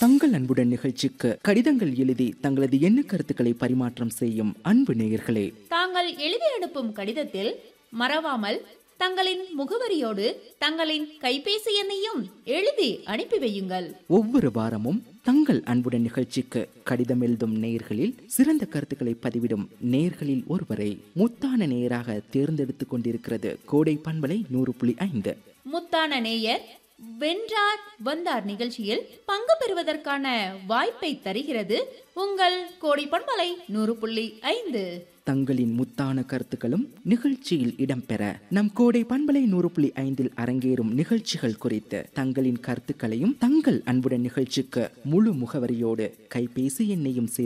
தங்கள் அன்புடன் நிகழ்ச்சிக்கு கடிதங்கள் எழுதி தங்களது எண்ண கருத்துக்களை பரிமாற்றம் செய்யும் அன்பு நேயர்களே தாங்கள் எழுதி அனுப்பும் கடிதத்தில் மறவாமல் தங்களின் முகவரியோடு தங்களின் கைபேசி எண்ணையும் எழுதி அனுப்பி வையுங்கள் ஒவ்வொரு வாரமும் தங்கள் அன்புடன் நிகழ்ச்சிக்கு கடிதம் எழுதும் நேயர்களில் சிறந்த கருத்துக்களை பதிவிடும் நேயர்களில் ஒருவரை முத்தான நேயராக தேர்ந்தெடுத்துக் கொண்டிருக்கிறது கோடை பண்பலை நூறு புள்ளி ஐந்து முத்தான நேயர் வென்றார் வந்தார் நிகழ்ச்சியில் பங்கு பெறுவதற்கான வாய்ப்பை தருகிறது உங்கள் கோடி பண்பலை நூறு புள்ளி ஐந்து தங்களின் முத்தான கருத்துக்களும் நிகழ்ச்சியில் இடம்பெற நம் கோடை பண்பலை நூறு புள்ளி ஐந்தில் அரங்கேறும் நிகழ்ச்சிகள் குறித்து தங்களின் கருத்துக்களையும் தங்கள் அன்புடன் நிகழ்ச்சிக்கு முழு முகவரியோடு கைபேசி எண்ணையும் சேர்த்து